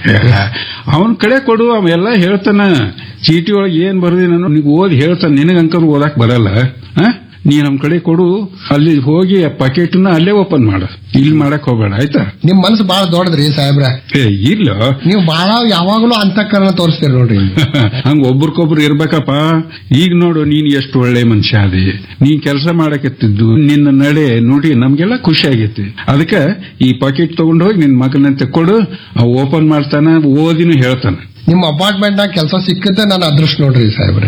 ಅವನ್ ಕಡೆ ಕೊಡು ಅವ ಎಲ್ಲ ಹೇಳ್ತಾನ ಚೀಟಿ ಒಳಗೆ ಏನ್ ಬರ್ದಿ ನಾನು ನೀಗ್ ಓದಿ ಹೇಳ್ತಾನ ನಿನಗ ಅಂಕಲ್ ಓದಾಕ್ ಬರಲ್ಲ ಆ? ನೀ ನಮ್ ಕಡೆ ಕೊಡು ಅಲ್ಲಿ ಹೋಗಿ ಆ ಪಾಕೆಟ್ನ ಅಲ್ಲೇ ಓಪನ್ ಮಾಡು ಇಲ್ಲಿ ಮಾಡಕ್ ಹೋಗ್ಬೇಡ ಆಯ್ತಾ ನಿಮ್ ಮನಸ್ಸು ಬಾಳ ದೊಡ್ಡದ್ರಿ ಸಾಹೇಬ್ರ ಏ ಇಲ್ಲ ನೀವು ಬಾಳ ಯಾವಾಗ್ಲೂ ಅಂತಃಕರಣ ತೋರಿಸ್ತೀರಿ ನೋಡ್ರಿ ಹಂಗ ಒಬ್ರಿಗೊಬ್ರು ಇರ್ಬೇಕಪ್ಪ ಈಗ ನೋಡು ನೀನ್ ಎಷ್ಟು ಒಳ್ಳೆ ಮನುಷ್ಯ ಅದಿ ನೀ ಕೆಲಸ ಮಾಡಕತ್ತಿದ್ದು ನಿನ್ನ ನಡೆ ನೋಡಿ ನಮ್ಗೆಲ್ಲ ಖುಷಿ ಆಗೈತಿ ಅದಕ್ಕೆ ಈ ಪಾಕೆಟ್ ತಗೊಂಡು ಹೋಗಿ ನಿನ್ ಮಗನಂತೆ ಕೊಡು ಅವ್ ಓಪನ್ ಮಾಡ್ತಾನ ಓದಿನೂ ಹೇಳ್ತಾನ ನಿಮ್ ಅಪಾರ್ಟ್ಮೆಂಟ್ ನಾಗ ಕೆಲಸ ಸಿಕ್ಕತ್ತೆ ನನ್ನ ಅದೃಷ್ಟ ನೋಡ್ರಿ ಸಾಹೇಬ್ರೆ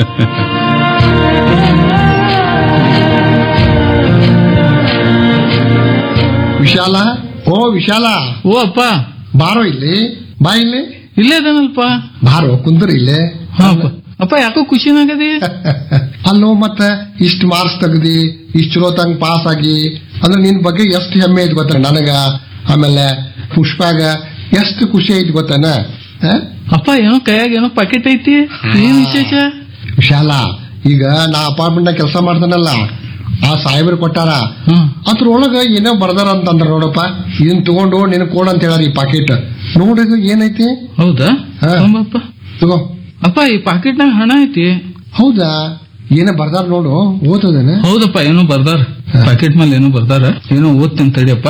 ವಿಶಾಲ ಓ ವಿಶಾಲ ಓ ಅಪ್ಪ ಬಾರೋ ಇಲ್ಲಿ ಬಾ ಇಲ್ಲಿ ಇಲ್ಲೇ ಇದಾನಲ್ಪ ಬಾರೋ ಕುಂದ್ರಿ ಇಲ್ಲೇ ಹಾ, ಅಪ್ಪ ಅಪ್ಪ ಯಾಕೋ ಖುಷಿನಾಗದಿ ಅಲ್ಲೋ ಮತ್ತೆ ಇಷ್ಟ ಮಾರ್ಕ್ಸ್ ತೆಗ್ದಿ ಇಷ್ಟ ಚಲೋ ತಂಗ್ ಪಾಸ್ ಆಗಿ ಅಂದ್ರೆ ನಿನ್ ಬಗ್ಗೆ ಎಷ್ಟು ಹೆಮ್ಮೆ ಐತಿ ಗೊತ್ತ ನನಗ ಆಮೇಲೆ ಪುಷ್ಪಾಗ ಎಷ್ಟು ಖುಷಿ ಐತಿ ಗೊತ್ತನ ಹ? ಅಪ್ಪ ಏನೋ ಕೈಯಾಗ ಏನೋ ಪಾಕೆಟ್ ಐತಿ ಏನ್ ವಿಶೇಷ ವಿಶಾಲ ಈಗ ನಾ ಅಪಾರ್ಟ್ಮೆಂಟ್ ನಾಗ ಕೆಲಸ ಮಾಡ್ತಾನಲ್ಲ ಆ ಸಾಹೇಬ್ರು ಕೊಟ್ಟಾರ ಹ್ಮ್ ಅದ್ರೊಳಗ ಏನೋ ಬರ್ದಾರ ಅಂತಂದ್ರ ನೋಡಪ್ಪ ಇದನ್ ತಗೊಂಡು ನಿನ್ ಕೊಡ ಅಂತ ಹೇಳಾರ ಈ ಪಾಕೆಟ್ ನೋಡಿದ ಏನೈತಿ ಹೌದಾ ಹಾ. ತೊಂಬಪ್ಪ ತಗೋ ಅಪ್ಪ ಈ ಪಾಕೆಟ್ನಾಗ ಹಣ ಐತಿ ಹೌದಾ ಏನ ಬರ್ದಾರ ನೋಡು ಓದದೇನ ಹೌದಪ್ಪ ಏನೋ ಬರ್ದಾರ ಪಾಕೆಟ್ ಮೇಲೆ ಏನೋ ಬರ್ದಾರ ಏನೋ ಓದ್ತೇನೆ ತಡಿಯಪ್ಪ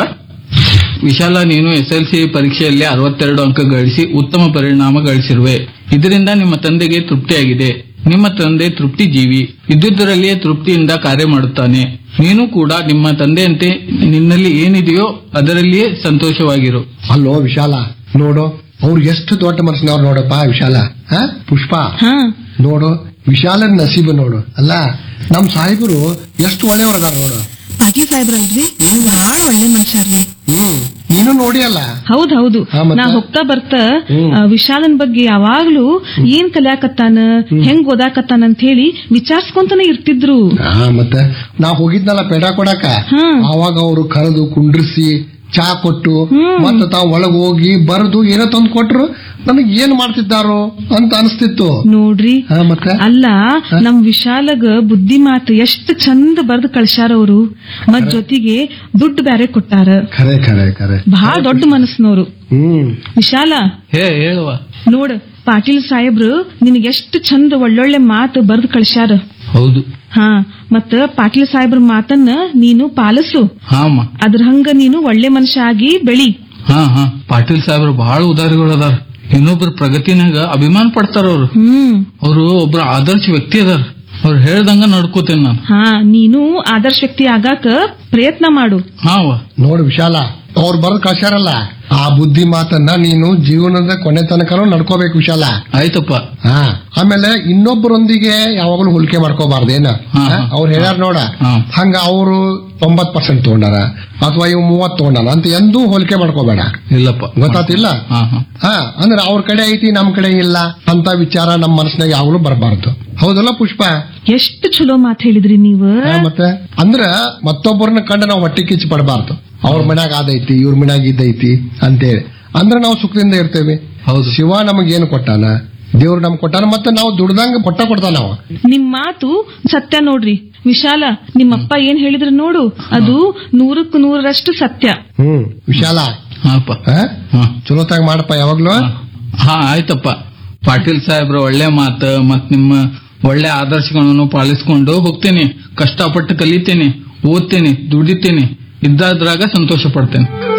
ವಿಶಾಲ ನೀನು ಎಸ್ ಎಲ್ ಸಿ ಪರೀಕ್ಷೆಯಲ್ಲಿ ಅರವತ್ತೆರಡು ಅಂಕ ಗಳಿಸಿ ಉತ್ತಮ ಪರಿಣಾಮ ಗಳಿಸಿರುವೆ ಇದರಿಂದ ನಿಮ್ಮ ತಂದೆಗೆ ತೃಪ್ತಿಯಾಗಿದೆ ನಿಮ್ಮ ತಂದೆ ತೃಪ್ತಿ ಜೀವಿ ಇದ್ದುದರಲ್ಲಿಯೇ ತೃಪ್ತಿಯಿಂದ ಕಾರ್ಯ ಮಾಡುತ್ತಾನೆ ನೀನು ಕೂಡ ನಿಮ್ಮ ತಂದೆಯಂತೆ ನಿನ್ನಲ್ಲಿ ಏನಿದೆಯೋ ಅದರಲ್ಲಿಯೇ ಸಂತೋಷವಾಗಿರು ಅಲ್ಲೋ ವಿಶಾಲ ನೋಡು ಅವ್ರು ಎಷ್ಟು ದೊಡ್ಡ ಮನಸ್ಸಿನವ್ರು ನೋಡಪ್ಪ ವಿಶಾಲ ಹ ಪುಷ್ಪ ಹಾ ನೋಡು ವಿಶಾಲನ್ ನಸೀಬ್ ನೋಡು ಅಲ್ಲ ನಮ್ ಸಾಹೇಬರು ಎಷ್ಟು ಒಳ್ಳೆಯವ್ರು ಅದಾರ ನೋಡು ಪಾಟೀಲ್ ಸಾಹೇಬ್ರಲ್ರಿ ಬಹಳ ಒಳ್ಳೆ ಮನುಷ್ಯರ್ರಿ ಹ್ಮ್ ನೀನು ನೋಡಿ ಅಲ್ಲ ಹೌದ್ ಹೌದು ಹಾ, ಮತ್ತೆ? ನಾ ಹೋಗ್ತಾ ಬರ್ತಾ ಹ್ಮ್. ಆ, ವಿಶಾಲನ್ ಬಗ್ಗೆ ಯಾವಾಗ್ಲೂ ಏನ್ ಕಲಿಯಾಕತ್ತಾನ ಹೆಂಗ್ ಓದಾಕತ್ತಾನ ಅಂತ ಹೇಳಿ ವಿಚಾರಿಸ್ಕೊಂತಾನೆ ಇರ್ತಿದ್ರು ಹಾ ಮತ್ತೆ ನಾ ಹೋಗಿದ್ನಲ್ಲ ಪೇಡ ಕೊಡಾಕ ಹ್ಮ್. ಅವಾಗ ಅವರು ಕರೆದು ಕುಂಡ್ರಿಸಿ ಚಾ ಕೊಟ್ಟು ಹ್ಮ್. ಮತ್ತ ತಾವ್ ಒಳಗ್ ಹೋಗಿ ಬರೆದು ಏನೋ ತಂದು ಕೊಟ್ರು ನನಗ್ ಏನ್ ಮಾಡ್ತಿದ್ದಾರೋ ಅಂತ ಅನಿಸ್ತಿತ್ತು ನೋಡ್ರಿ ಹಾ ಮತ್ತೆ ಅಲ್ಲ ನಮ್ ವಿಶಾಲಗ ಬುದ್ಧಿ ಮಾತು ಎಷ್ಟು ಚಂದ ಬರ್ದ್ ಕಳ್ಸ್ಯಾರ ಅವ್ರು ಮತ್ ಜೊತೆಗೆ ದುಡ್ಡು ಬ್ಯಾರೆ ಕೊಟ್ಟಾರ ಖರೆ ಖರೆ ಖರೆ ಬಹಳ ದೊಡ್ಡ ಮನಸ್ಸಿನವ್ರು ಹ್ಮ್ ವಿಶಾಲ ಹೇ ಹೇಳುವ ನೋಡ್ ಪಾಟೀಲ್ ಸಾಹೇಬ್ರು ನಿನಗೆ ಎಷ್ಟು ಚಂದ ಒಳ್ಳೊಳ್ಳೆ ಮಾತು ಬರ್ದ್ ಕಳ್ಸ್ಯಾರ ಹೌದು ಹಾ ಮತ್ತ ಪಾಟೀಲ್ ಸಾಹೇಬ್ರ ಮಾತನ್ನ ನೀನು ಪಾಲಿಸು ಹಾ ಅಮ್ಮ ಅದ್ರ ಹಂಗ ನೀನು ಒಳ್ಳೆ ಮನುಷ್ಯ ಆಗಿ ಬೆಳಿ ಹಾ ಹಾ ಪಾಟೀಲ್ ಸಾಹೇಬ್ರು ಬಹಳ ಉದಾರಿಗಳು ಅದಾರ ಇನ್ನೊಬ್ರ ಪ್ರಗತಿನಾಗ ಅಭಿಮಾನ ಪಡ್ತಾರ ಅವ್ರು ಹ್ಮ್ ಅವರು ಒಬ್ರ ಆದರ್ಶ ವ್ಯಕ್ತಿ ಅದಾರ ಅವ್ರು ಹೇಳ್ದಂಗ ನಡ್ಕೋತೇನೆ ನಾನು ಹಾ ನೀನು ಆದರ್ಶ ವ್ಯಕ್ತಿ ಆಗಾಕ ಪ್ರಯತ್ನ ಮಾಡು ಹಾ ಅವ್ವ. ನೋಡು ವಿಶಾಲ ಅವ್ರು ಬರೆದು ಕಳ್ಸ್ಯಾರಲ್ಲ ಆ ಬುದ್ಧಿ ಮಾತನ್ನ ನೀನು ಜೀವನದ ಕೊನೆ ತನಕನೂ ನಡ್ಕೋಬೇಕು ವಿಶಾಲ ಆಯ್ತಪ್ಪ ಹಾ ಆಮೇಲೆ ಇನ್ನೊಬ್ಬರೊಂದಿಗೆ ಯಾವಾಗಲೂ ಹೋಲಿಕೆ ಮಾಡ್ಕೋಬಾರ್ದೇನ ಹಾ, ಹಾ. ಅವ್ರು ಹೇಳ್ಯಾರ ನೋಡ ಹಾ. ಹಂಗ ಅವರು ತೊಂಬತ್ ಪರ್ಸೆಂಟ್ ತಗೊಂಡಾರ ಅಥವಾ ಇವ್ ಮೂವತ್ ತಗೊಂಡಾರ ಅಂತ ಎಂದೂ ಹೋಲಿಕೆ ಮಾಡ್ಕೋಬೇಡ ಇಲ್ಲಪ್ಪ ಗೊತ್ತಾತಿಲ್ಲ ಹಾ ಹಾ ಹಾ ಅಂದ್ರೆ ಅವ್ರ ಕಡೆ ಐತಿ ನಮ್ ಕಡೆ ಇಲ್ಲ ಅಂತ ವಿಚಾರ ನಮ್ ಮನಸ್ಸಿನಾಗ ಯಾವಾಗಲೂ ಬರಬಾರ್ದು ಹೌದಲ್ಲ ಪುಷ್ಪ ಎಷ್ಟು ಚಲೋ ಮಾತ್ ಹೇಳಿದ್ರಿ ನೀವು ಹಾ, ಮತ್ತೆ ಅಂದ್ರ ಮತ್ತೊಬ್ಬರನ್ನ ಕಂಡು ನಾವು ಹೊಟ್ಟೆ ಕಿಚ್ಚು ಪಡಬಾರ್ದು ಅವ್ರ ಮನ್ಯಾಗ ಅದೈತಿ ಇವ್ರ ಮನ್ಯಾಗ ಇದೈತಿ ಅಂತೇಳಿ ಅಂದ್ರೆ ನಾವು ಸುಖದಿಂದ ಇರ್ತೇವೆ ಹೌದು ಶಿವ ನಮಗೇನು ಕೊಟ್ಟಾನ ದೇವ್ರು ನಮ್ಗೆ ಕೊಟ್ಟಾನ ಮತ್ತೆ ನಾವು ದುಡ್ದಂಗ ಕೊಟ್ಟ ಕೊಡ್ತಾನ ನಾವು ನಿಮ್ ಮಾತು ಸತ್ಯ ನೋಡ್ರಿ ವಿಶಾಲ ನಿಮ್ಮಪ್ಪ ಏನ್ ಹೇಳಿದ್ರು ನೋಡು ಅದು ನೂರಕ್ಕೂ ನೂರರಷ್ಟು ಸತ್ಯ ಹ್ಮ್ ವಿಶಾಲ ಹಾಪ ಹಾ? ಹಾ ಚಲೋತಾಗ ಮಾಡಪ್ಪ ಯಾವಾಗ್ಲೂ ಹಾ ಆಯ್ತಪ್ಪ ಪಾಟೀಲ್ ಸಾಹೇಬ್ರ ಒಳ್ಳೆ ಮಾತು ಮತ್ ನಿಮ್ಮ ಒಳ್ಳೆ ಆದರ್ಶಗಳನ್ನು ಪಾಲಿಸ್ಕೊಂಡು ಹೋಗ್ತೇನೆ ಕಷ್ಟಪಟ್ಟು ಕಲಿತೇನೆ ಓದ್ತೇನೆ ದುಡಿತೇನೆ ಇದ್ದಾದ್ರಾಗ ಸಂತೋಷ ಪಡ್ತೇನೆ